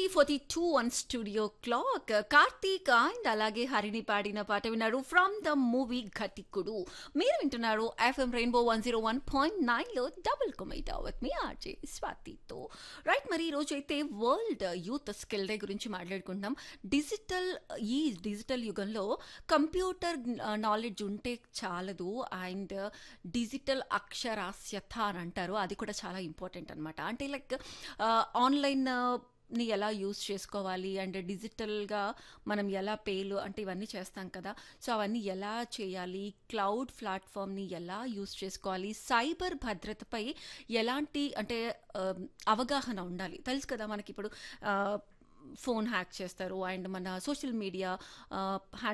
forty two one studio clock Karthik and అలాగే హరిని పాడిన పాట విన్నారు ఫ్రమ్ ద మూవీ ఘటికుడు మీరు వింటున్నారు F M rainbow one zero one point నైన్లో డబుల్ కొమైటా విత్ మీ ఆర్జే స్వాతితో రైట్ మరి ఈరోజు అయితే వరల్డ్ యూత్ స్కిల్ డే గురించి మాట్లాడుకుంటున్నాం డిజిటల్ ఈ డిజిటల్ యుగంలో కంప్యూటర్ నాలెడ్జ్ ఉంటే చాలదు అండ్ డిజిటల్ అక్షరాస్యత అని అంటారు అది కూడా చాలా ఇంపార్టెంట్ అనమాట అంటే లైక్ ఆన్లైన్ ని ఎలా యూస్ చేసుకోవాలి అండ్ డిజిటల్గా మనం ఎలా పేలు అంటే ఇవన్నీ చేస్తాం కదా సో అవన్నీ ఎలా చేయాలి క్లౌడ్ ప్లాట్ఫామ్ని ఎలా యూస్ చేసుకోవాలి సైబర్ భద్రతపై ఎలాంటి అంటే ఆ, అవగాహన ఉండాలి తెలుసు కదా మనకి ఇప్పుడు ఫోన్ హ్యాక్ చేస్తారు అండ్ మన సోషల్ మీడియా